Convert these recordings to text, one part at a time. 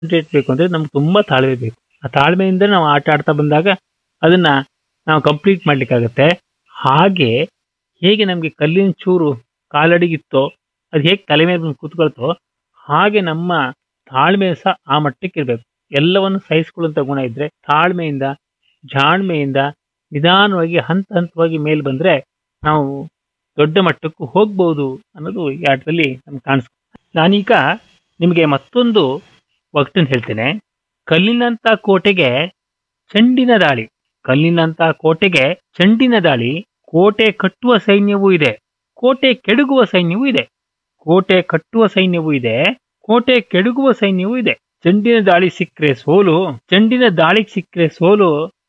concentrate ಬೇಕು ಅಂದರೆ ನಮ್ಗೆ ತುಂಬ ತಾಳ್ಮೆ ಬೇಕು ಆ ತಾಳ್ಮೆಯಿಂದ ನಾವು ಆಟ ಆಡ್ತಾ ಬಂದಾಗ ಅದನ್ನ ನಾವು ಕಂಪ್ಲೀಟ್ ಮಾಡ್ಲಿಕ್ಕಾಗತ್ತೆ ಹಾಗೆ ಹೇಗೆ ನಮಗೆ ಕಲ್ಲಿನ ಚೂರು ಕಾಲಡಿಗಿತ್ತೋ ಅದು ಹೇಗೆ ತಲೆ ಮೇಲೆ ಬಂದು ಕೂತ್ಕೊಳ್ತೋ ಹಾಗೆ ನಮ್ಮ ತಾಳ್ಮೆ ಸಹ ಆ ಮಟ್ಟಕ್ಕೆ ಇರಬೇಕು ಎಲ್ಲವನ್ನು ಸಹಿಸ್ಕೊಳ್ಳುವಂಥ ಗುಣ ಇದ್ರೆ ತಾಳ್ಮೆಯಿಂದ ಜಾಣ್ಮೆಯಿಂದ ನಿಧಾನವಾಗಿ ಹಂತ ಹಂತವಾಗಿ ಮೇಲೆ ಬಂದ್ರೆ ನಾವು ದೊಡ್ಡ ಮಟ್ಟಕ್ಕೂ ಹೋಗ್ಬೋದು ಅನ್ನೋದು ಈ ಆಟದಲ್ಲಿ ನಮ್ಗೆ ಕಾಣಿಸ್ತು ನಾನೀಗ ನಿಮಗೆ ಮತ್ತೊಂದು ಒಗ್ಟನ್ನು ಹೇಳ್ತೇನೆ ಕಲ್ಲಿನಂತ ಕೋಟೆಗೆ ಚೆಂಡಿನ ದಾಳಿ ಕಲ್ಲಿನಂತ ಕೋಟೆಗೆ ಚೆಂಡಿನ ದಾಳಿ ಕೋಟೆ ಕಟ್ಟುವ ಸೈನ್ಯವೂ ಇದೆ ಕೋಟೆ ಕೆಡಗುವ ಸೈನ್ಯವೂ ಇದೆ ಕೋಟೆ ಕಟ್ಟುವ ಸೈನ್ಯವೂ ಇದೆ ಕೋಟೆ ಕೆಡಗುವ ಸೈನ್ಯವೂ ಇದೆ ಚೆಂಡಿನ ದಾಳಿ ಸಿಕ್ಕರೆ ಸೋಲು ಚೆಂಡಿನ ದಾಳಿಗೆ ಸಿಕ್ಕರೆ ಸೋಲು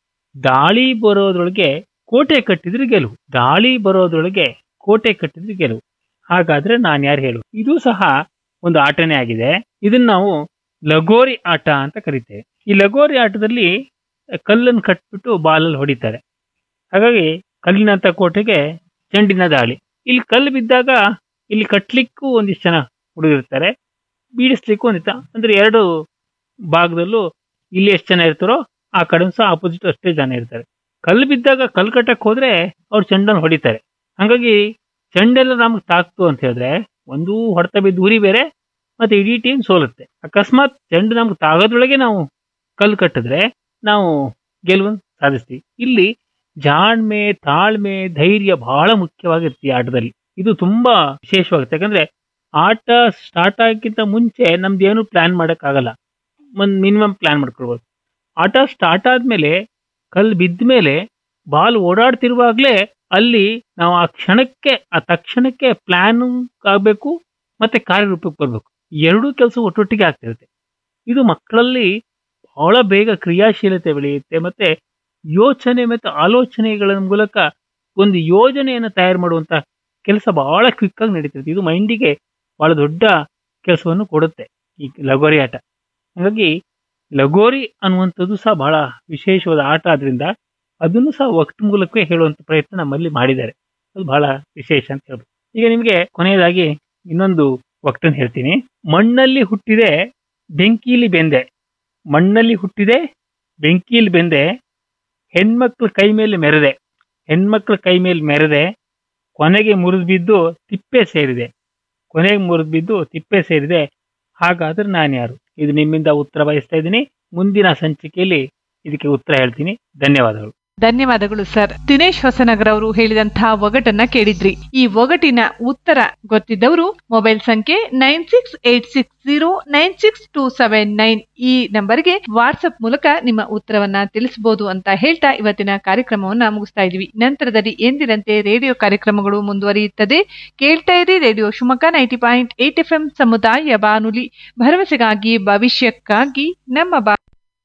ದಾಳಿ ಬರೋದ್ರೊಳಗೆ ಕೋಟೆ ಕಟ್ಟಿದ್ರೆ ಗೆಲುವು ದಾಳಿ ಬರೋದ್ರೊಳಗೆ ಕೋಟೆ ಕಟ್ಟಿದ್ರೆ ಗೆಲುವು ಹಾಗಾದ್ರೆ ನಾನು ಯಾರು ಹೇಳು ಇದು ಸಹ ಒಂದು ಆಟನೇ ಆಗಿದೆ ಇದನ್ನ ನಾವು ಲಗೋರಿ ಆಟ ಅಂತ ಕರಿತೇವೆ ಈ ಲಗೋರಿ ಆಟದಲ್ಲಿ ಕಲ್ಲನ್ನು ಕಟ್ಬಿಟ್ಟು ಬಾಲಲ್ಲಿ ಹೊಡಿತಾರೆ ಹಾಗಾಗಿ ಕಲ್ಲಿನಂತ ಕೋಟೆಗೆ ಚೆಂಡಿನ ದಾಳಿ ಇಲ್ಲಿ ಕಲ್ಲು ಬಿದ್ದಾಗ ಇಲ್ಲಿ ಕಟ್ಲಿಕ್ಕೂ ಒಂದಿಷ್ಟು ಜನ ಹುಡುಗಿರ್ತಾರೆ ಬೀಳಿಸ್ಲಿಕ್ಕೂ ಒಂದಿಷ್ಟ ಅಂದ್ರೆ ಎರಡು ಭಾಗದಲ್ಲೂ ಇಲ್ಲಿ ಎಷ್ಟು ಜನ ಇರ್ತಾರೋ ಆ ಕಡೆ ಸಹ ಆಪೋಸಿಟ್ ಅಷ್ಟೇ ಜನ ಇರ್ತಾರೆ ಕಲ್ಲು ಬಿದ್ದಾಗ ಕಲ್ಲು ಕಟ್ಟಕ್ಕೆ ಹೋದ್ರೆ ಅವ್ರು ಚೆಂಡನ್ನು ಹೊಡಿತಾರೆ ಹಾಗಾಗಿ ಚೆಂಡೆಲ್ಲ ನಮ್ಗೆ ತಾಕ್ತು ಅಂತ ಹೇಳಿದ್ರೆ ಒಂದು ಹೊಡೆತ ಬಿದ್ದು ಉರಿ ಬೇರೆ ಮತ್ತೆ ಇಡೀ ಟೀಮ್ ಸೋಲುತ್ತೆ ಅಕಸ್ಮಾತ್ ಚೆಂಡು ನಮ್ಗೆ ತಾಗೋದ್ರೊಳಗೆ ನಾವು ಕಲ್ಲು ಕಟ್ಟಿದ್ರೆ ನಾವು ಗೆಲುವನ್ನು ಸಾಧಿಸ್ತೀವಿ ಇಲ್ಲಿ ಜಾಣ್ಮೆ ತಾಳ್ಮೆ ಧೈರ್ಯ ಬಹಳ ಮುಖ್ಯವಾಗಿರುತ್ತೆ ಈ ಆಟದಲ್ಲಿ ಇದು ತುಂಬಾ ವಿಶೇಷವಾಗುತ್ತೆ ಯಾಕಂದ್ರೆ ಆಟ ಸ್ಟಾರ್ಟ್ ಆಗಕ್ಕಿಂತ ಮುಂಚೆ ನಮ್ದು ಏನು ಪ್ಲಾನ್ ಆಗಲ್ಲ ಒಂದು ಮಿನಿಮಮ್ ಪ್ಲಾನ್ ಮಾಡ್ಕೊಳ್ಬೋದು ಆಟ ಸ್ಟಾರ್ಟ್ ಆದ್ಮೇಲೆ ಕಲ್ಲು ಬಿದ್ದ ಮೇಲೆ ಬಾಲ್ ಓಡಾಡ್ತಿರುವಾಗಲೇ ಅಲ್ಲಿ ನಾವು ಆ ಕ್ಷಣಕ್ಕೆ ಆ ತಕ್ಷಣಕ್ಕೆ ಪ್ಲಾನ್ ಆಗಬೇಕು ಮತ್ತೆ ಕಾರ್ಯರೂಪಕ್ಕೆ ಬರಬೇಕು ಎರಡೂ ಕೆಲಸ ಒಟ್ಟೊಟ್ಟಿಗೆ ಆಗ್ತಿರುತ್ತೆ ಇದು ಮಕ್ಕಳಲ್ಲಿ ಬಹಳ ಬೇಗ ಕ್ರಿಯಾಶೀಲತೆ ಬೆಳೆಯುತ್ತೆ ಮತ್ತೆ ಯೋಚನೆ ಮತ್ತು ಆಲೋಚನೆಗಳ ಮೂಲಕ ಒಂದು ಯೋಜನೆಯನ್ನು ತಯಾರು ಮಾಡುವಂತ ಕೆಲಸ ಬಹಳ ಕ್ವಿಕ್ ಆಗಿ ನಡೀತಿರುತ್ತೆ ಇದು ಮೈಂಡಿಗೆ ಬಹಳ ದೊಡ್ಡ ಕೆಲಸವನ್ನು ಕೊಡುತ್ತೆ ಈ ಲಗೋರಿ ಆಟ ಹಾಗಾಗಿ ಲಗೋರಿ ಅನ್ನುವಂಥದ್ದು ಸಹ ಬಹಳ ವಿಶೇಷವಾದ ಆಟ ಆದ್ರಿಂದ ಅದನ್ನು ಸಹ ಒಟ್ಟು ಮೂಲಕವೇ ಹೇಳುವಂತ ಪ್ರಯತ್ನ ನಮ್ಮಲ್ಲಿ ಮಾಡಿದ್ದಾರೆ ಅದು ಬಹಳ ವಿಶೇಷ ಅಂತ ಹೇಳ್ಬೋದು ಈಗ ನಿಮಗೆ ಕೊನೆಯದಾಗಿ ಇನ್ನೊಂದು ಒಕ್ಟನ್ನು ಹೇಳ್ತೀನಿ ಮಣ್ಣಲ್ಲಿ ಹುಟ್ಟಿದೆ ಬೆಂಕಿಲಿ ಬೆಂದೆ ಮಣ್ಣಲ್ಲಿ ಹುಟ್ಟಿದೆ ಬೆಂಕಿಲಿ ಬೆಂದೆ ಹೆಣ್ಮಕ್ಳ ಕೈ ಮೇಲೆ ಮೆರೆದೆ ಹೆಣ್ಮಕ್ಳ ಕೈ ಮೇಲೆ ಮೆರೆದೆ ಕೊನೆಗೆ ಮುರಿದು ಬಿದ್ದು ತಿಪ್ಪೆ ಸೇರಿದೆ ಕೊನೆಗೆ ಮುರಿದು ಬಿದ್ದು ತಿಪ್ಪೆ ಸೇರಿದೆ ಹಾಗಾದ್ರೆ ನಾನು ಯಾರು ಇದು ನಿಮ್ಮಿಂದ ಉತ್ತರ ಬಯಸ್ತಾ ಇದ್ದೀನಿ ಮುಂದಿನ ಸಂಚಿಕೆಯಲ್ಲಿ ಇದಕ್ಕೆ ಉತ್ತರ ಹೇಳ್ತೀನಿ ಧನ್ಯವಾದಗಳು ಧನ್ಯವಾದಗಳು ಸರ್ ದಿನೇಶ್ ಹೊಸನಗರ್ ಅವರು ಹೇಳಿದಂತಹ ಒಗಟನ್ನ ಕೇಳಿದ್ರಿ ಈ ಒಗಟಿನ ಉತ್ತರ ಗೊತ್ತಿದ್ದವರು ಮೊಬೈಲ್ ಸಂಖ್ಯೆ nine six eight six zero nine six two seven nine ಈ ನಂಬರ್ಗೆ ವಾಟ್ಸ್ಆಪ್ ಮೂಲಕ ನಿಮ್ಮ ಉತ್ತರವನ್ನ ತಿಳಿಸಬಹುದು ಅಂತ ಹೇಳ್ತಾ ಇವತ್ತಿನ ಕಾರ್ಯಕ್ರಮವನ್ನ ಮುಗಿಸ್ತಾ ಇದೀವಿ ನಂತರದಲ್ಲಿ ಎಂದಿನಂತೆ ರೇಡಿಯೋ ಕಾರ್ಯಕ್ರಮಗಳು ಮುಂದುವರಿಯುತ್ತದೆ ಕೇಳ್ತಾ ಇರಿ radio Shivamogga ninety point eight F M ಸಮುದಾಯ ಬಾನುಲಿ ಭರವಸೆಗಾಗಿ ಭವಿಷ್ಯಕ್ಕಾಗಿ ನಮ್ಮ ಬಾ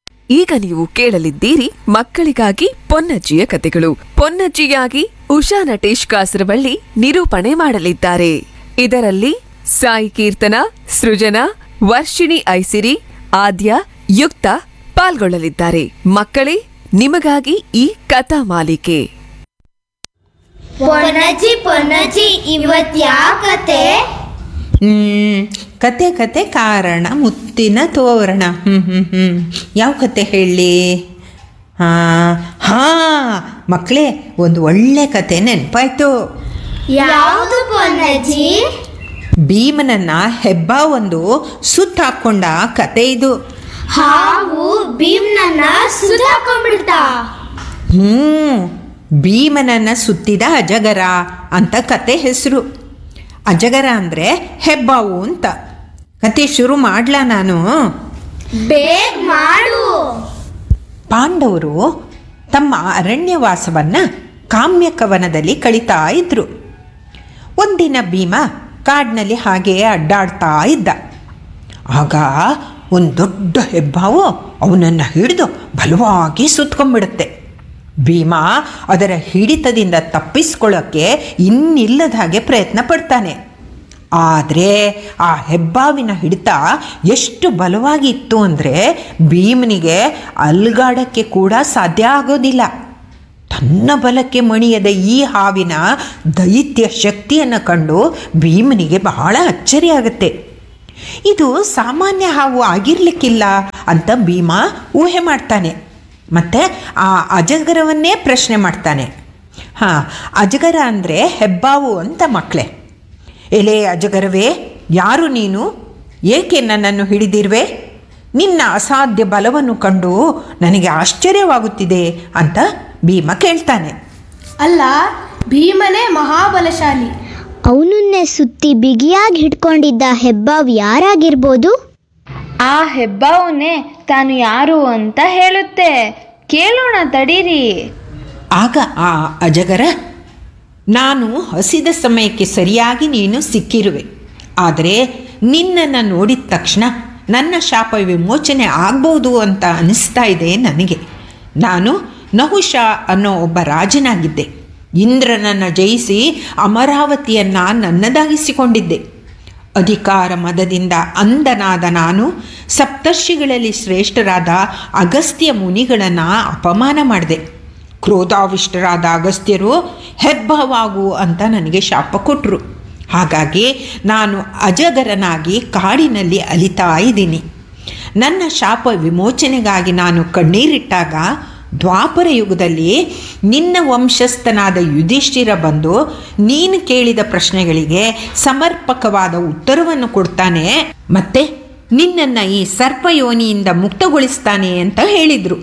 ಈಗ ನೀವು ಕೇಳಲಿದ್ದೀರಿ ಮಕ್ಕಳಿಗಾಗಿ ಪೊನ್ನಜ್ಜಿಯ ಕತೆಗಳು ಪೊನ್ನಜ್ಜಿಯಾಗಿ ಉಷಾ ನಟೇಶ್ ಕಾಸರವಳ್ಳಿ ನಿರೂಪಣೆ ಮಾಡಲಿದ್ದಾರೆ ಇದರಲ್ಲಿ ಸಾಯಿ ಕೀರ್ತನ ಸೃಜನಾ ವರ್ಷಿಣಿ ಐಸಿರಿ ಆದ್ಯ ಯುಕ್ತ ಪಾಲ್ಗೊಳ್ಳಲಿದ್ದಾರೆ ಮಕ್ಕಳೇ ನಿಮಗಾಗಿ ಈ ಕಥಾ ಮಾಲಿಕೆ ಪೊನ್ನಜ್ಜಿ ಪೊನ್ನಜ್ಜಿ ಇವತ್ ಯಾವ ಕತೆ ಹ್ಮ್, ಕತೆ ಕತೆ ಕಾರಣ ಮುತ್ತಿನ ತೋರಣ ಹ್ಮ್ ಹ್ಮ್ ಹ್ಮ್ ಯಾವ ಕತೆ ಹೇಳಿ ಹಾ ಹಾ ಮಕ್ಕಳೇ ಒಂದು ಒಳ್ಳೆ ಕತೆ ನೆನಪಾಯ್ತು ಯಾವುದು ಪೊನ್ನಜ್ಜಿ ಭೀಮನನ್ನ ಹೆಬ್ಬ ಒಂದು ಸುತ್ತ ಹಾಕೊಂಡ ಕತೆ ಇದು ಹಾವು ಭೀಮ್ನನ್ನ ಸುಧಾಕೊಂಡ್ಬಿಡ್ತ ಹ್ಞೂ ಭೀಮನನ್ನ ಸುತ್ತಿದ ಅಜಗರ ಅಂತ ಕತೆ ಹೆಸರು ಅಜಗರ ಅಂದರೆ ಹೆಬ್ಬಾವು ಅಂತ ಕತೆ ಶುರು ಮಾಡ್ಲಾ ನಾನು ಬೇಗ ಮಾಡು ಪಾಂಡವರು ತಮ್ಮ ಅರಣ್ಯವಾಸವನ್ನು ಕಾಮ್ಯಕವನದಲ್ಲಿ ಕಳೀತಾ ಇದ್ರು ಒಂದಿನ ಭೀಮ ಕಾಡಿನಲ್ಲಿ ಹಾಗೆ ಅಡ್ಡಾಡ್ತಾ ಇದ್ದ ಆಗ ಒಂದು ದೊಡ್ಡ ಹೆಬ್ಬಾವು ಅವನನ್ನು ಹಿಡಿದು ಬಲವಾಗಿ ಸುತ್ಕೊಂಡ್ಬಿಡುತ್ತೆ ಭೀಮ ಅದರ ಹಿಡಿತದಿಂದ ತಪ್ಪಿಸ್ಕೊಳ್ಳೋಕ್ಕೆ ಇನ್ನಿಲ್ಲದ ಹಾಗೆ ಪ್ರಯತ್ನ ಪಡ್ತಾನೆ ಆದರೆ ಆ ಹೆಬ್ಬಾವಿನ ಹಿಡಿತ ಎಷ್ಟು ಬಲವಾಗಿತ್ತು ಅಂದರೆ ಭೀಮನಿಗೆ ಅಲ್ಗಾಡಕ್ಕೆ ಕೂಡ ಸಾಧ್ಯ ಆಗೋದಿಲ್ಲ ತನ್ನ ಬಲಕ್ಕೆ ಮಣಿಯದ ಈ ಹಾವಿನ ದೈತ್ಯ ಶಕ್ತಿಯನ್ನು ಕಂಡು ಭೀಮನಿಗೆ ಬಹಳ ಅಚ್ಚರಿಯಾಗುತ್ತೆ ಇದು ಸಾಮಾನ್ಯ ಹಾವು ಆಗಿರ್ಲಿಕ್ಕಿಲ್ಲ ಅಂತ ಭೀಮಾ ಊಹೆ ಮಾಡ್ತಾನೆ ಮತ್ತೆ ಆ ಅಜಗರವನ್ನೇ ಪ್ರಶ್ನೆ ಮಾಡ್ತಾನೆ ಹಾಂ ಅಜಗರ ಅಂದರೆ ಹೆಬ್ಬಾವು ಅಂತ ಮಕ್ಕಳೇ ಎಲೆ ಅಜಗರವೇ ಯಾರು ನೀನು ಏಕೆ ನನ್ನನ್ನು ಹಿಡಿದಿರುವೆ ನಿನ್ನ ಅಸಾಧ್ಯ ಬಲವನ್ನು ಕಂಡು ನನಗೆ ಆಶ್ಚರ್ಯವಾಗುತ್ತಿದೆ ಅಂತ ಭೀಮ ಕೇಳ್ತಾನೆ ಅಲ್ಲ ಭೀಮನೇ ಮಹಾಬಲಶಾಲಿ ಅವನನ್ನೇ ಸುತ್ತಿ ಬಿಗಿಯಾಗಿ ಹಿಡ್ಕೊಂಡಿದ್ದ ಹೆಬ್ಬಾವ್ ಯಾರಾಗಿರ್ಬೋದು ಆ ಹೆಬ್ಬಾವನೇ ತಾನು ಯಾರು ಅಂತ ಹೇಳುತ್ತೆ ಕೇಳೋಣ ತಡೀರಿ ಆಗ ಆ ಅಜಗರ ನಾನು ಹಸಿದ ಸಮಯಕ್ಕೆ ಸರಿಯಾಗಿ ನೀನು ಸಿಕ್ಕಿರುವೆ ಆದರೆ ನಿನ್ನನ್ನು ನೋಡಿದ ತಕ್ಷಣ ನನ್ನ ಶಾಪ ವಿಮೋಚನೆ ಆಗ್ಬೋದು ಅಂತ ಅನಿಸ್ತಾ ಇದೆ ನನಗೆ ನಾನು ನಹುಷ ಅನ್ನೋ ಒಬ್ಬ ರಾಜನಾಗಿದ್ದೆ ಇಂದ್ರನನ್ನು ಜಯಿಸಿ ಅಮರಾವತಿಯನ್ನು ನನ್ನದಾಗಿಸಿಕೊಂಡಿದ್ದೆ ಅಧಿಕಾರ ಮದದಿಂದ ಅಂಧನಾದ ನಾನು ಸಪ್ತರ್ಷಿಗಳಲ್ಲಿ ಶ್ರೇಷ್ಠರಾದ ಅಗಸ್ತ್ಯ ಮುನಿಗಳನ್ನು ಅಪಮಾನ ಮಾಡಿದೆ ಕ್ರೋಧಾವಿಷ್ಟರಾದ ಅಗಸ್ತ್ಯರು ಹೆಬ್ಬವಾಗು ಅಂತ ನನಗೆ ಶಾಪ ಕೊಟ್ಟರು ಹಾಗಾಗಿ ನಾನು ಅಜಗರನಾಗಿ ಕಾಡಿನಲ್ಲಿ ಅಲಿತಾ ಇದ್ದೀನಿ ನನ್ನ ಶಾಪ ವಿಮೋಚನೆಗಾಗಿ ನಾನು ಕಣ್ಣೀರಿಟ್ಟಾಗ ದ್ವಾಪರ ಯುಗದಲ್ಲಿ ನಿನ್ನ ವಂಶಸ್ಥನಾದ ಯುಧಿಷ್ಠಿರ ಬಂದು ನೀನು ಕೇಳಿದ ಪ್ರಶ್ನೆಗಳಿಗೆ ಸಮರ್ಪಕವಾದ ಉತ್ತರವನ್ನು ಕೊಡ್ತಾನೆ ಮತ್ತೆ ನಿನ್ನನ್ನು ಈ ಸರ್ಪಯೋನಿಯಿಂದ ಮುಕ್ತಗೊಳಿಸ್ತಾನೆ ಅಂತ ಹೇಳಿದರು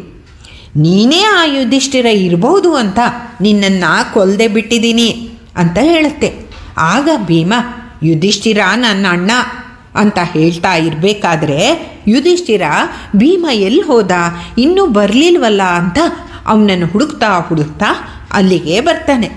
ನೀನೇ ಆ ಯುಧಿಷ್ಠಿರ ಇರಬಹುದು ಅಂತ ನಿನ್ನನ್ನು ಕೊಲ್ಲದೆ ಬಿಟ್ಟಿದ್ದೀನಿ ಅಂತ ಹೇಳುತ್ತೆ ಆಗ ಭೀಮ ಯುಧಿಷ್ಠಿರ ನನ್ನ ಅಣ್ಣ ಅಂತ ಹೇಳ್ತಾ ಇರಬೇಕಾದ್ರೆ ಯುಧಿಷ್ಠಿರ ಭೀಮ ಎಲ್ಲಿ ಹೋದ ಇನ್ನೂ ಬರಲಿಲ್ವಲ್ಲ ಅಂತ ಅವನನ್ನು ಹುಡುಕ್ತಾ ಹುಡುಕ್ತಾ ಅಲ್ಲಿಗೆ ಬರ್ತಾನೆ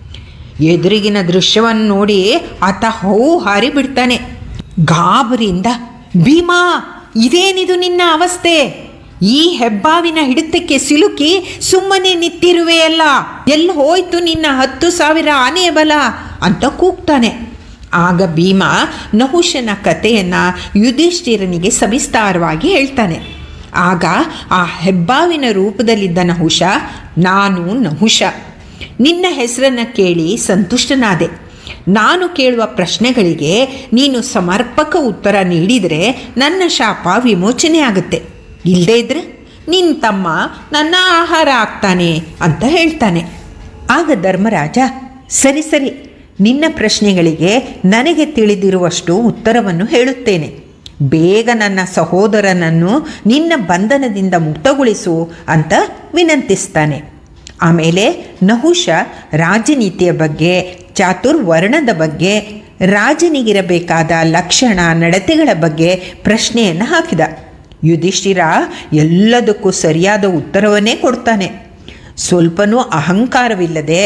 ಎದುರಿಗಿನ ದೃಶ್ಯವನ್ನು ನೋಡಿ ಆತ ಹೌ ಹಾರಿ ಬಿಡ್ತಾನೆ ಗಾಬರಿಯಿಂದ ಭೀಮಾ ಇದೇನಿದು ನಿನ್ನ ಅವಸ್ಥೆ ಈ ಹೆಬ್ಬಾವಿನ ಹಿಡಿತಕ್ಕೆ ಸಿಲುಕಿ ಸುಮ್ಮನೆ ನಿಂತಿರುವೆಯಲ್ಲ ಎಲ್ಲಿ ಹೋಯ್ತು ನಿನ್ನ ಹತ್ತು ಸಾವಿರ ಆನೆಯ ಬಲ ಅಂತ ಕೂಗ್ತಾನೆ ಆಗ ಭೀಮ ನಹುಷನ ಕಥೆಯನ್ನು ಯುಧಿಷ್ಠಿರನಿಗೆ ಸವಿಸ್ತಾರವಾಗಿ ಹೇಳ್ತಾನೆ ಆಗ ಆ ಹೆಬ್ಬಾವಿನ ರೂಪದಲ್ಲಿದ್ದ ನಹುಷ ನಾನು ನಹುಷ ನಿನ್ನ ಹೆಸರನ್ನು ಕೇಳಿ ಸಂತುಷ್ಟನಾದೆ ನಾನು ಕೇಳುವ ಪ್ರಶ್ನೆಗಳಿಗೆ ನೀನು ಸಮರ್ಪಕ ಉತ್ತರ ನೀಡಿದರೆ ನನ್ನ ಶಾಪ ವಿಮೋಚನೆ ಆಗುತ್ತೆ ಇಲ್ಲದೇ ಇದ್ರೆ ನಿನ್ನ ತಮ್ಮ ನನ್ನ ಆಹಾರ ಆಗ್ತಾನೆ ಅಂತ ಹೇಳ್ತಾನೆ ಆಗ ಧರ್ಮರಾಜ ಸರಿ ಸರಿ ನಿನ್ನ ಪ್ರಶ್ನೆಗಳಿಗೆ ನನಗೆ ತಿಳಿದಿರುವಷ್ಟು ಉತ್ತರವನ್ನು ಹೇಳುತ್ತೇನೆ ಬೇಗ ನನ್ನ ಸಹೋದರನನ್ನು ನಿನ್ನ ಬಂಧನದಿಂದ ಮುಕ್ತಗೊಳಿಸು ಅಂತ ವಿನಂತಿಸ್ತಾನೆ ಆಮೇಲೆ ನಹುಷ ರಾಜನೀತಿಯ ಬಗ್ಗೆ ಚಾತುರ್ವರ್ಣದ ಬಗ್ಗೆ ರಾಜನಿಗಿರಬೇಕಾದ ಲಕ್ಷಣ ನಡತೆಗಳ ಬಗ್ಗೆ ಪ್ರಶ್ನೆಯನ್ನು ಹಾಕಿದ ಯುಧಿಷ್ಠಿರ ಎಲ್ಲದಕ್ಕೂ ಸರಿಯಾದ ಉತ್ತರವನ್ನೇ ಕೊಡ್ತಾನೆ ಸ್ವಲ್ಪನೂ ಅಹಂಕಾರವಿಲ್ಲದೆ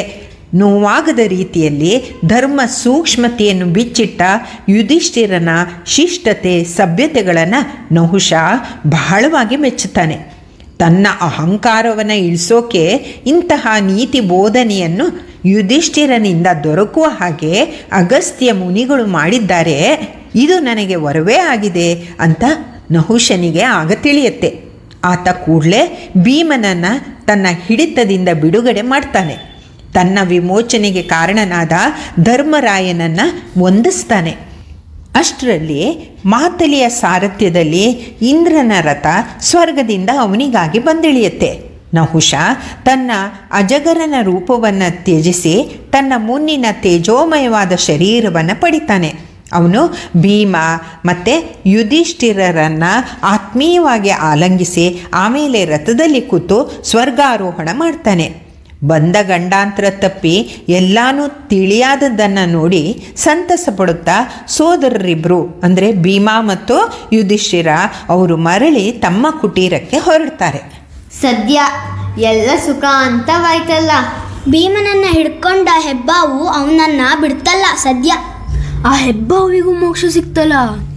ನೋವಾಗದ ರೀತಿಯಲ್ಲಿ ಧರ್ಮ ಸೂಕ್ಷ್ಮತೆಯನ್ನು ಬಿಚ್ಚಿಟ್ಟ ಯುಧಿಷ್ಠಿರನ ಶಿಷ್ಟತೆ ಸಭ್ಯತೆಗಳನ್ನು ನಹುಷ ಬಹಳವಾಗಿ ಮೆಚ್ಚುತ್ತಾನೆ ತನ್ನ ಅಹಂಕಾರವನ್ನು ಇಳಿಸೋಕೆ ಇಂತಹ ನೀತಿ ಬೋಧನೆಯನ್ನು ಯುಧಿಷ್ಠಿರನಿಂದ ದೊರಕುವ ಹಾಗೆ ಅಗಸ್ತ್ಯ ಮುನಿಗಳು ಮಾಡಿದ್ದಾರೆ ಇದು ನನಗೆ ವರವೇ ಆಗಿದೆ ಅಂತ ನಹುಷನಿಗೆ ಆಗ ತಿಳಿಯುತ್ತೆ ಆತ ಕೂಡಲೇ ಭೀಮನನ್ನು ತನ್ನ ಹಿಡಿತದಿಂದ ಬಿಡುಗಡೆ ಮಾಡ್ತಾನೆ ತನ್ನ ವಿಮೋಚನೆಗೆ ಕಾರಣನಾದ ಧರ್ಮರಾಯನನ್ನು ವಂದಿಸ್ತಾನೆ ಅಷ್ಟರಲ್ಲಿ ಮಾತಲಿಯ ಸಾರಥ್ಯದಲ್ಲಿ ಇಂದ್ರನ ರಥ ಸ್ವರ್ಗದಿಂದ ಅವನಿಗಾಗಿ ಬಂದಿಳಿಯುತ್ತೆ ನಹುಷ ತನ್ನ ಅಜಗರನ ರೂಪವನ್ನು ತ್ಯಜಿಸಿ ತನ್ನ ಮುನ್ನಿನ ತೇಜೋಮಯವಾದ ಶರೀರವನ್ನು ಪಡಿತಾನೆ ಅವನು ಭೀಮ ಮತ್ತು ಯುಧಿಷ್ಠಿರರನ್ನು ಆತ್ಮೀಯವಾಗಿ ಆಲಂಗಿಸಿ ಆಮೇಲೆ ರಥದಲ್ಲಿ ಕೂತು ಸ್ವರ್ಗಾರೋಹಣ ಮಾಡ್ತಾನೆ ಬಂದ ಗಂಡಾಂತರ ತಪ್ಪಿ ಎಲ್ಲಾನು ತಿಳಿಯಾದದ್ದನ್ನು ನೋಡಿ ಸಂತಸ ಪಡುತ್ತಾ ಸೋದರರಿಬ್ಬರು ಅಂದರೆ ಭೀಮಾ ಮತ್ತು ಯುಧಿಷ್ಠಿರ ಅವರು ಮರಳಿ ತಮ್ಮ ಕುಟೀರಕ್ಕೆ ಹೊರಡ್ತಾರೆ ಸದ್ಯ ಎಲ್ಲ ಸುಖ ಅಂತವಾಯ್ತಲ್ಲ ಭೀಮನನ್ನ ಹಿಡ್ಕೊಂಡ ಹೆಬ್ಬಾವು ಅವನನ್ನ ಬಿಡ್ತಲ್ಲ ಸದ್ಯ ಆ ಹೆಬ್ಬಾವಿಗೂ ಮೋಕ್ಷ ಸಿಕ್ತಲ್ಲ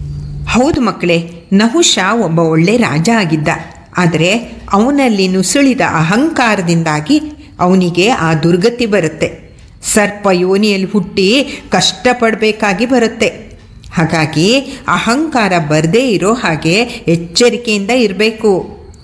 ಹೌದು ಮಕ್ಕಳೇ ನಹುಷ ಒಬ್ಬ ಒಳ್ಳೆ ರಾಜ ಆಗಿದ್ದ ಆದರೆ ಅವನಲ್ಲಿ ನುಸುಳಿದ ಅಹಂಕಾರದಿಂದಾಗಿ ಅವನಿಗೆ ಆ ದುರ್ಗತಿ ಬರುತ್ತೆ ಸರ್ಪ ಯೋನಿಯಲ್ಲಿ ಹುಟ್ಟಿ ಕಷ್ಟಪಡಬೇಕಾಗಿ ಬರುತ್ತೆ ಹಾಗಾಗಿ ಅಹಂಕಾರ ಬರದೇ ಇರೋ ಹಾಗೆ ಎಚ್ಚರಿಕೆಯಿಂದ ಇರಬೇಕು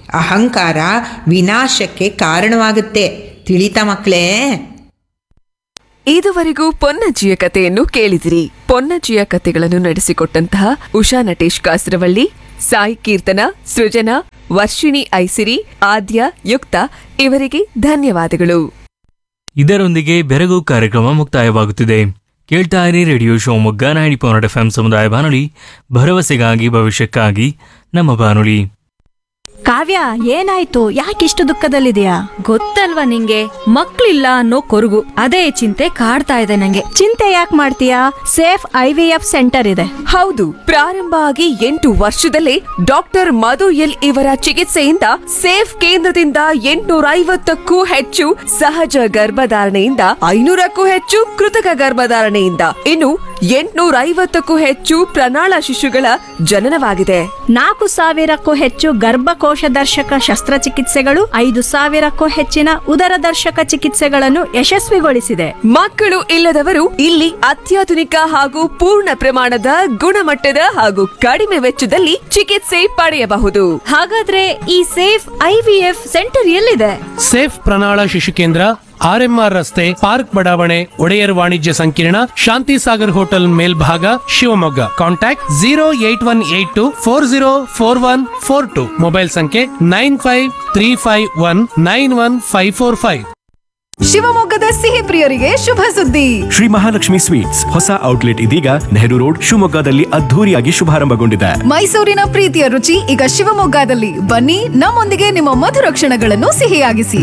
ಅಹಂಕಾರ ವಿನಾಶಕ್ಕೆ ಕಾರಣವಾಗುತ್ತೆ ತಿಳಿತಾ ಮಕ್ಕಳೇ ಇದುವರೆಗೂ ಪೊನ್ನಜ್ಜಿಯ ಕಥೆಯನ್ನು ಕೇಳಿದಿರಿ ಪೊನ್ನಜ್ಜಿಯ ಕಥೆಗಳನ್ನು ನಡೆಸಿಕೊಟ್ಟಂತಹ ಉಷಾ ನಟೇಶ್ ಕಾಸರವಳ್ಳಿ ಸಾಯಿ ಕೀರ್ತನ ಸೃಜನಾ ವರ್ಷಿಣಿ ಐಸಿರಿ ಆದ್ಯ ಯುಕ್ತ ಇವರಿಗೆ ಧನ್ಯವಾದಗಳು ಇದರೊಂದಿಗೆ ಬೆರಗು ಕಾರ್ಯಕ್ರಮ ಮುಕ್ತಾಯವಾಗುತ್ತಿದೆ ಕೇಳ್ತಾ ಇರಿ radio Shivamogga ninety point F M ಸಮುದಾಯ ಬಾನುಲಿ ಭರವಸೆಗಾಗಿ ಭವಿಷ್ಯಕ್ಕಾಗಿ ನಮ್ಮ ಬಾನುಲಿ ಕಾವ್ಯ ಏನಾಯ್ತು ಯಾಕಿಷ್ಟು ದುಃಖದಲ್ಲಿದೆಯಾ ಗೊತ್ತಲ್ವಾ ನಿಂಗೆ ಮಕ್ಳಿಲ್ಲ ಅನ್ನೋ ಕೊರಗು ಅದೇ ಚಿಂತೆ ಕಾಡ್ತಾ ಇದೆ ನಂಗೆ ಚಿಂತೆ ಯಾಕೆ ಮಾಡ್ತೀಯಾ safe I V F centre ಇದೆ ಹೌದು ಪ್ರಾರಂಭ ಆಗಿ ಎಂಟು ವರ್ಷದಲ್ಲೇ ಡಾಕ್ಟರ್ ಮಧು ಎಲ್ ಇವರ ಚಿಕಿತ್ಸೆಯಿಂದ ಸೇಫ್ ಕೇಂದ್ರದಿಂದ ಎಂಟುನೂರ ಐವತ್ತಕ್ಕೂ ಹೆಚ್ಚು ಸಹಜ ಗರ್ಭಧಾರಣೆಯಿಂದ ಐನೂರಕ್ಕೂ ಹೆಚ್ಚು ಕೃತಕ ಗರ್ಭಧಾರಣೆಯಿಂದ ಇನ್ನು ಎಂಟುನೂರ ಐವತ್ತಕ್ಕೂ ಹೆಚ್ಚು ಪ್ರಣಾಳ ಶಿಶುಗಳ ಜನನವಾಗಿದೆ ನಾಲ್ಕು ಸಾವಿರಕ್ಕೂ ಹೆಚ್ಚು ಗರ್ಭಕೋಶ ದರ್ಶಕ ಶಸ್ತ್ರಚಿಕಿತ್ಸೆಗಳು ಐದು ಸಾವಿರಕ್ಕೂ ಹೆಚ್ಚಿನ ಉದರ ದರ್ಶಕ ಚಿಕಿತ್ಸೆಗಳನ್ನು ಯಶಸ್ವಿಗೊಳಿಸಿದೆ ಮಕ್ಕಳು ಇಲ್ಲದವರು ಇಲ್ಲಿ ಅತ್ಯಾಧುನಿಕ ಹಾಗೂ ಪೂರ್ಣ ಪ್ರಮಾಣದ ಗುಣಮಟ್ಟದ ಹಾಗೂ ಕಡಿಮೆ ವೆಚ್ಚದಲ್ಲಿ ಚಿಕಿತ್ಸೆ ಪಡೆಯಬಹುದು ಹಾಗಾದ್ರೆ ಈ safe I V F centre ಎಲ್ಲಿದೆ ಸೇಫ್ ಪ್ರಣಾಳ ಶಿಶು ಕೇಂದ್ರ ಆರ್ಎಂಆರ್ ರಸ್ತೆ ಪಾರ್ಕ್ ಬಡಾವಣೆ ಒಡೆಯರ್ ವಾಣಿಜ್ಯ ಸಂಕೀರ್ಣ ಶಾಂತಿ ಸಾಗರ್ ಹೋಟೆಲ್ ಮೇಲ್ಭಾಗ Shivamogga contact zero eight one eight two four zero four one four two mobile ಸಂಖ್ಯೆ nine five three five one nine one five four five ಶಿವಮೊಗ್ಗದ ಸಿಹಿ ಪ್ರಿಯರಿಗೆ ಶುಭ ಸುದ್ದಿ ಶ್ರೀ ಮಹಾಲಕ್ಷ್ಮಿ ಸ್ವೀಟ್ಸ್ ಹೊಸ ಔಟ್ಲೆಟ್ ಇದೀಗ ನೆಹರು ರೋಡ್ ಶಿವಮೊಗ್ಗದಲ್ಲಿ ಅದ್ಧೂರಿಯಾಗಿ ಶುಭಾರಂಭಗೊಂಡಿದೆ ಮೈಸೂರಿನ ಪ್ರೀತಿಯ ರುಚಿ ಈಗ ಶಿವಮೊಗ್ಗದಲ್ಲಿ ಬನ್ನಿ ನಮ್ಮೊಂದಿಗೆ ನಿಮ್ಮ ಮಧುರ ಕ್ಷಣಗಳನ್ನು ಸಿಹಿಯಾಗಿಸಿ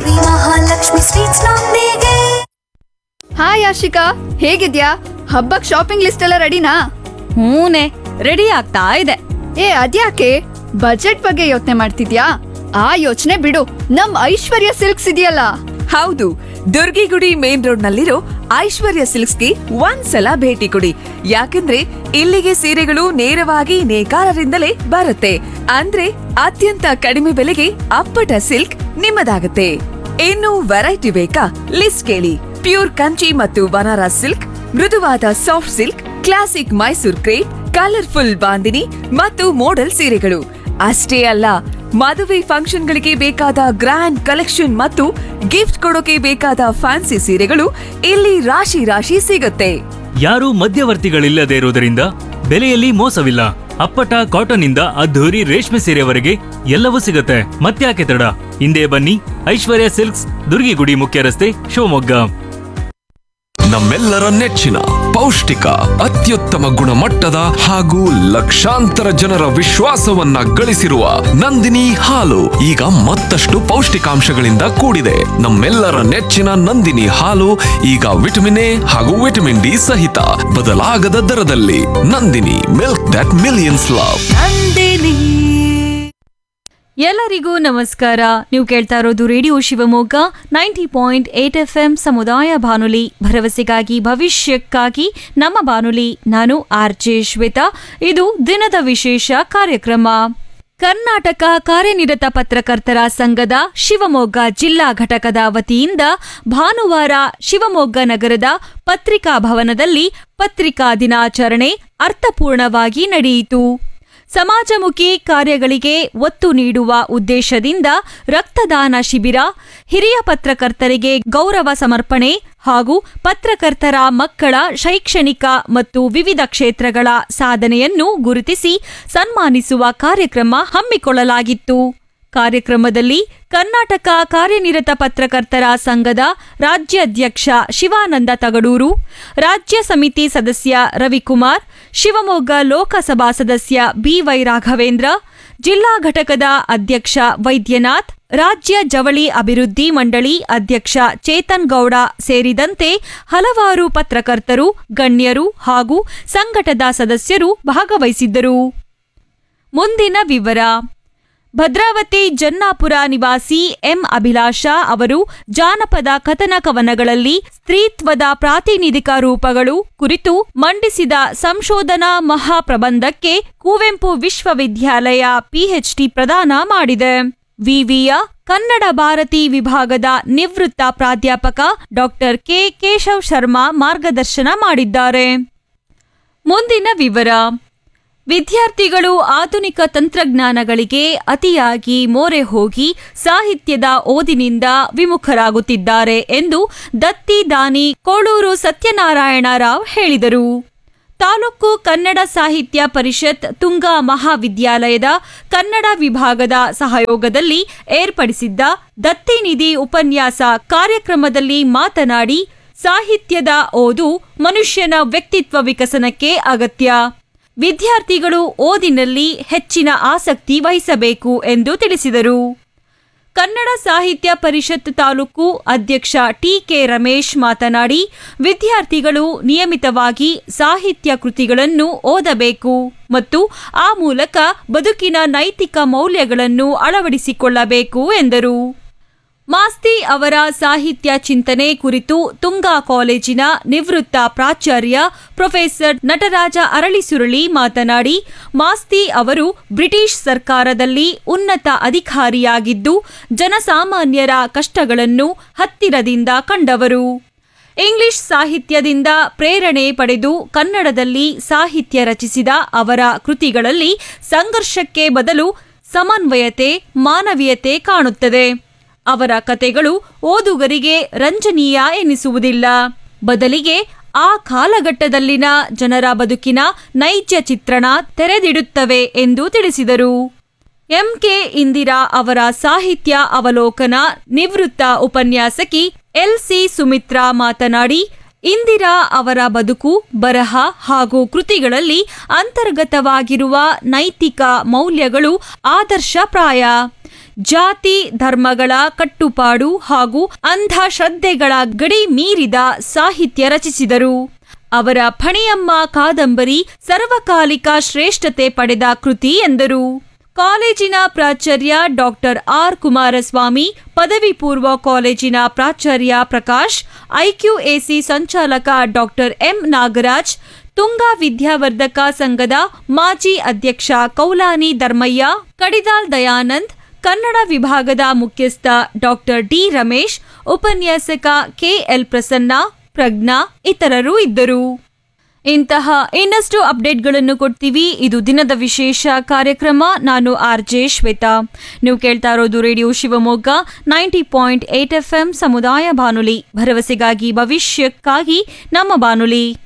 ಹಾಯ್ ಆಶಿಕಾ ಹೇಗಿದ್ಯಾ ಹಬ್ಬಕ್ ಶಾಪಿಂಗ್ ಲಿಸ್ಟ್ ಎಲ್ಲ ರೆಡಿನಾ ಹೂನೆ ರೆಡಿ ಆಗ್ತಾ ಇದೆ ಏ ಅದ್ಯಾಕೆ ಬಜೆಟ್ ಬಗ್ಗೆ ಯೋಚನೆ ಮಾಡ್ತಿದ್ಯಾ ಆ ಯೋಚನೆ ಬಿಡು ನಮ್ ಐಶ್ವರ್ಯ ಸಿಲ್ಕ್ಸ್ ಇದೆಯಲ್ಲ ಹೌದು ದುರ್ಗಿಗುಡಿ ಮೇನ್ ರೋಡ್ ನಲ್ಲಿರೋ ಐಶ್ವರ್ಯ ಸಿಲ್ಕ್ಸ್ಗೆ ಒಂದ್ಸಲ ಭೇಟಿ ಕೊಡಿ ಯಾಕಂದ್ರೆ ಇಲ್ಲಿಗೆ ಸೀರೆಗಳು ನೇರವಾಗಿ ನೇಕಾರರಿಂದಲೇ ಬರುತ್ತೆ ಅಂದ್ರೆ ಅತ್ಯಂತ ಕಡಿಮೆ ಬೆಲೆಗೆ ಅಪ್ಪಟ ಸಿಲ್ಕ್ ನಿಮ್ಮದಾಗುತ್ತೆ ಇನ್ನು ವೆರೈಟಿ ಬೇಕಾ ಲಿಸ್ಟ್ ಕೇಳಿ ಪ್ಯೂರ್ ಕಂಚಿ ಮತ್ತು ಬನಾರಸ್ ಸಿಲ್ಕ್ ಮೃದುವಾದ soft silk classic Mysore crepe colourful bandhani ಮತ್ತು ಮೋಡಲ್ ಸೀರೆಗಳು ಅಷ್ಟೇ ಅಲ್ಲ ಮದುವೆ ಫಂಕ್ಷನ್ಗಳಿಗೆ ಬೇಕಾದ ಗ್ರ್ಯಾಂಡ್ ಕಲೆಕ್ಷನ್ ಮತ್ತು ಗಿಫ್ಟ್ ಕೊಡೋಕೆ ಬೇಕಾದ ಫ್ಯಾನ್ಸಿ ಸೀರೆಗಳು ಇಲ್ಲಿ ರಾಶಿ ರಾಶಿ ಸಿಗುತ್ತೆ ಯಾರೂ ಮಧ್ಯವರ್ತಿಗಳಿಲ್ಲದೆ ಇರುವುದರಿಂದ ಬೆಲೆಯಲ್ಲಿ ಮೋಸವಿಲ್ಲ ಅಪ್ಪಟ ಕಾಟನ್ ಇಂದ ಅದ್ಧೂರಿ ರೇಷ್ಮೆ ಸೀರೆವರೆಗೆ ಎಲ್ಲವೂ ಸಿಗುತ್ತೆ ಮತ್ತ್ಯಾಕೆ ತಡ ಹಿಂದೆ ಬನ್ನಿ ಐಶ್ವರ್ಯ ಸಿಲ್ಕ್ಸ್ ದುರ್ಗಿಗುಡಿ ಮುಖ್ಯ ರಸ್ತೆ ಶಿವಮೊಗ್ಗ ನಮ್ಮೆಲ್ಲರ ನೆಚ್ಚಿನ ಪೌಷ್ಟಿಕ ಅತ್ಯುತ್ತಮ ಗುಣಮಟ್ಟದ ಹಾಗೂ ಲಕ್ಷಾಂತರ ಜನರ ವಿಶ್ವಾಸವನ್ನ ಗಳಿಸಿರುವ ನಂದಿನಿ ಹಾಲು ಈಗ ಮತ್ತಷ್ಟು ಪೌಷ್ಟಿಕಾಂಶಗಳಿಂದ ಕೂಡಿದೆ ನಮ್ಮೆಲ್ಲರ ನೆಚ್ಚಿನ ನಂದಿನಿ ಹಾಲು ಈಗ ವಿಟಮಿನ್ ಎ ಹಾಗೂ ವಿಟಮಿನ್ ಡಿ ಸಹಿತ ಬದಲಾಗದ ದರದಲ್ಲಿ Nandini milk that millions love ಎಲ್ಲರಿಗೂ ನಮಸ್ಕಾರ ನೀವು ಕೇಳ್ತಾ ಇರೋದು radio Shivamogga ninety point eight F M ಸಮುದಾಯ ಬಾನುಲಿ ಭರವಸೆಗಾಗಿ ಭವಿಷ್ಯಕ್ಕಾಗಿ ನಮ್ಮ ಬಾನುಲಿ ನಾನು ಆರ್ ಜೆ ಶ್ವೇತಾ ಇದು ದಿನದ ವಿಶೇಷ ಕಾರ್ಯಕ್ರಮ ಕರ್ನಾಟಕ ಕಾರ್ಯನಿರತ ಪತ್ರಕರ್ತರ ಸಂಘದ ಶಿವಮೊಗ್ಗ ಜಿಲ್ಲಾ ಘಟಕದ ವತಿಯಿಂದ ಭಾನುವಾರ ಶಿವಮೊಗ್ಗ ನಗರದ ಪತ್ರಿಕಾ ಭವನದಲ್ಲಿ ಪತ್ರಿಕಾ ದಿನಾಚರಣೆ ಅರ್ಥಪೂರ್ಣವಾಗಿ ನಡೆಯಿತು ಸಮಾಜಮುಖಿ ಕಾರ್ಯಗಳಿಗೆ ಒತ್ತು ನೀಡುವ ಉದ್ದೇಶದಿಂದ ರಕ್ತದಾನ ಶಿಬಿರ ಹಿರಿಯ ಪತ್ರಕರ್ತರಿಗೆ ಗೌರವ ಸಮರ್ಪಣೆ ಹಾಗೂ ಪತ್ರಕರ್ತರ ಮಕ್ಕಳ ಶೈಕ್ಷಣಿಕ ಮತ್ತು ವಿವಿಧ ಕ್ಷೇತ್ರಗಳ ಸಾಧನೆಯನ್ನು ಗುರುತಿಸಿ ಸನ್ಮಾನಿಸುವ ಕಾರ್ಯಕ್ರಮ ಹಮ್ಮಿಕೊಳ್ಳಲಾಗಿತ್ತು ಕಾರ್ಯಕ್ರಮದಲ್ಲಿ ಕರ್ನಾಟಕ ಕಾರ್ಯನಿರತ ಪತ್ರಕರ್ತರ ಸಂಘದ ರಾಜ್ಯಾಧ್ಯಕ್ಷ ಶಿವಾನಂದ ತಗಡೂರು ರಾಜ್ಯ ಸಮಿತಿ ಸದಸ್ಯ ರವಿಕುಮಾರ್ ಶಿವಮೊಗ್ಗ ಲೋಕಸಭಾ ಸದಸ್ಯ ಬಿವೈ ರಾಘವೇಂದ್ರ ಜಿಲ್ಲಾ ಘಟಕದ ಅಧ್ಯಕ್ಷ ವೈದ್ಯನಾಥ್ ರಾಜ್ಯ ಜವಳಿ ಅಭಿವೃದ್ಧಿ ಮಂಡಳಿ ಅಧ್ಯಕ್ಷ ಚೇತನ್ ಗೌಡ ಸೇರಿದಂತೆ ಹಲವಾರು ಪತ್ರಕರ್ತರು ಗಣ್ಯರು ಹಾಗೂ ಸಂಘಟದ ಸದಸ್ಯರು ಭಾಗವಹಿಸಿದ್ದರು ಮುಂದಿನ ವಿವರ ಭದ್ರಾವತಿ ಜನ್ನಾಪುರ ನಿವಾಸಿ ಎಂ ಅಭಿಲಾಷ ಅವರು ಜಾನಪದ ಕಥನ ಕವನಗಳಲ್ಲಿ ಸ್ತ್ರೀತ್ವದ ಪ್ರಾತಿನಿಧಿಕ ರೂಪಗಳು ಕುರಿತು ಮಂಡಿಸಿದ ಸಂಶೋಧನಾ ಮಹಾಪ್ರಬಂಧಕ್ಕೆ ಕುವೆಂಪು ವಿಶ್ವವಿದ್ಯಾಲಯ ಪಿಎಚ್ಡಿ ಪ್ರದಾನ ಮಾಡಿದೆ ವಿವಿಯ ಕನ್ನಡ ಭಾರತಿ ವಿಭಾಗದ ನಿವೃತ್ತ ಪ್ರಾಧ್ಯಾಪಕ ಡಾಕ್ಟರ್ ಕೆ ಕೇಶವ್ ಶರ್ಮಾ ಮಾರ್ಗದರ್ಶನ ಮಾಡಿದ್ದಾರೆ ಮುಂದಿನ ವಿವರ ವಿದ್ಯಾರ್ಥಿಗಳು ಆಧುನಿಕ ತಂತ್ರಜ್ಞಾನಗಳಿಗೆ ಅತಿಯಾಗಿ ಮೋರೆ ಹೋಗಿ ಸಾಹಿತ್ಯದ ಓದಿನಿಂದ ವಿಮುಖರಾಗುತ್ತಿದ್ದಾರೆ ಎಂದು ದತ್ತಿ ದಾನಿ ಕೋಳೂರು ಸತ್ಯನಾರಾಯಣ ರಾವ್ ಹೇಳಿದರು ತಾಲೂಕು ಕನ್ನಡ ಸಾಹಿತ್ಯ ಪರಿಷತ್ ತುಂಗಾ ಮಹಾವಿದ್ಯಾಲಯದ ಕನ್ನಡ ವಿಭಾಗದ ಸಹಯೋಗದಲ್ಲಿ ಏರ್ಪಡಿಸಿದ್ದ ದತ್ತಿನಿಧಿ ಉಪನ್ಯಾಸ ಕಾರ್ಯಕ್ರಮದಲ್ಲಿ ಮಾತನಾಡಿ ಸಾಹಿತ್ಯದ ಓದು ಮನುಷ್ಯನ ವ್ಯಕ್ತಿತ್ವ ವಿಕಸನಕ್ಕೆ ಅಗತ್ಯ ವಿದ್ಯಾರ್ಥಿಗಳು ಓದಿನಲ್ಲಿ ಹೆಚ್ಚಿನ ಆಸಕ್ತಿ ವಹಿಸಬೇಕು ಎಂದು ತಿಳಿಸಿದರು ಕನ್ನಡ ಸಾಹಿತ್ಯ ಪರಿಷತ್ ತಾಲೂಕು ಅಧ್ಯಕ್ಷ ಟಿಕೆ ರಮೇಶ್ ಮಾತನಾಡಿ ವಿದ್ಯಾರ್ಥಿಗಳು ನಿಯಮಿತವಾಗಿ ಸಾಹಿತ್ಯ ಕೃತಿಗಳನ್ನು ಓದಬೇಕು ಮತ್ತು ಆ ಮೂಲಕ ಬದುಕಿನ ನೈತಿಕ ಮೌಲ್ಯಗಳನ್ನು ಅಳವಡಿಸಿಕೊಳ್ಳಬೇಕು ಎಂದರು ಮಾಸ್ತಿ ಅವರ ಸಾಹಿತ್ಯ ಚಿಂತನೆ ಕುರಿತು ತುಂಗಾ ಕಾಲೇಜಿನ ನಿವೃತ್ತ ಪ್ರಾಚಾರ್ಯ ಪ್ರೊಫೆಸರ್ ನಟರಾಜ ಅರಳಿಸುರಳಿ ಮಾತನಾಡಿ ಮಾಸ್ತಿ ಅವರು ಬ್ರಿಟಿಷ್ ಸರ್ಕಾರದಲ್ಲಿ ಉನ್ನತ ಅಧಿಕಾರಿಯಾಗಿದ್ದು ಜನಸಾಮಾನ್ಯರ ಕಷ್ಟಗಳನ್ನು ಹತ್ತಿರದಿಂದ ಕಂಡವರು ಇಂಗ್ಲಿಷ್ ಸಾಹಿತ್ಯದಿಂದ ಪ್ರೇರಣೆ ಪಡೆದು ಕನ್ನಡದಲ್ಲಿ ಸಾಹಿತ್ಯ ರಚಿಸಿದ ಅವರ ಕೃತಿಗಳಲ್ಲಿ ಸಂಘರ್ಷಕ್ಕೆ ಬದಲು ಸಮನ್ವಯತೆ ಮಾನವೀಯತೆ ಕಾಣುತ್ತದೆ ಅವರ ಕತೆಗಳು ಓದುಗರಿಗೆ ರಂಜನೀಯ ಎನಿಸುವುದಿಲ್ಲ ಬದಲಿಗೆ ಆ ಕಾಲಘಟ್ಟದಲ್ಲಿನ ಜನರ ಬದುಕಿನ ನೈಜ ಚಿತ್ರಣ ತೆರೆದಿಡುತ್ತವೆ ಎಂದು ತಿಳಿಸಿದರು ಎಂಕೆ ಇಂದಿರಾ ಅವರ ಸಾಹಿತ್ಯ ಅವಲೋಕನ ನಿವೃತ್ತ ಉಪನ್ಯಾಸಕಿ ಎಲ್ಸಿ ಸುಮಿತ್ರಾ ಮಾತನಾಡಿ ಇಂದಿರಾ ಅವರ ಬದುಕು ಬರಹ ಹಾಗೂ ಕೃತಿಗಳಲ್ಲಿ ಅಂತರ್ಗತವಾಗಿರುವ ನೈತಿಕ ಮೌಲ್ಯಗಳು ಆದರ್ಶಪ್ರಾಯ ಜಾತಿ ಧರ್ಮಗಳ ಕಟ್ಟುಪಾಡು ಹಾಗೂ ಅಂಧಶ್ರದ್ಧೆಗಳ ಗಡಿ ಮೀರಿದ ಸಾಹಿತ್ಯ ರಚಿಸಿದರು ಅವರ ಫಣಿಯಮ್ಮ ಕಾದಂಬರಿ ಸರ್ವಕಾಲಿಕ ಶ್ರೇಷ್ಠತೆ ಪಡೆದ ಕೃತಿ ಎಂದರು ಕಾಲೇಜಿನ ಪ್ರಾಚಾರ್ಯ ಡಾಕ್ಟರ್ ಆರ್ ಕುಮಾರಸ್ವಾಮಿ ಪದವಿ ಪೂರ್ವ ಕಾಲೇಜಿನ ಪ್ರಾಚಾರ್ಯ ಪ್ರಕಾಶ್ ಐಕ್ಯೂಎಸಿ ಸಂಚಾಲಕ ಡಾಕ್ಟರ್ ಎಂ ನಾಗರಾಜ್ ತುಂಗಾ ವಿದ್ಯಾವರ್ಧಕ ಸಂಘದ ಮಾಜಿ ಅಧ್ಯಕ್ಷ ಕೌಲಾನಿ ಧರ್ಮಯ್ಯ ಕಡಿದಾಲ್ ದಯಾನಂದ್ ಕನ್ನಡ ವಿಭಾಗದ ಮುಖ್ಯಸ್ಥ ಡಾಕ್ಟರ್ ಡಿ ರಮೇಶ್ ಉಪನ್ಯಾಸಕ ಕೆಎಲ್ ಪ್ರಸನ್ನ ಪ್ರಜ್ಞಾ ಇತರರು ಇದ್ದರು ಇಂತಹ ಇನ್ನಷ್ಟು ಅಪ್ಡೇಟ್ಗಳನ್ನು ಕೊಡ್ತೀವಿ ಇದು ದಿನದ ವಿಶೇಷ ಕಾರ್ಯಕ್ರಮ ನಾನು ಆರ್ ಜೆ ಶ್ವೇತಾ ನೀವು ಕೇಳ್ತಾ ಇರೋದು radio Shivamogga ninety point eight F ಸಮುದಾಯ ಬಾನುಲಿ ಭರವಸೆಗಾಗಿ ಭವಿಷ್ಯಕ್ಕಾಗಿ ನಮ್ಮ ಬಾನುಲಿ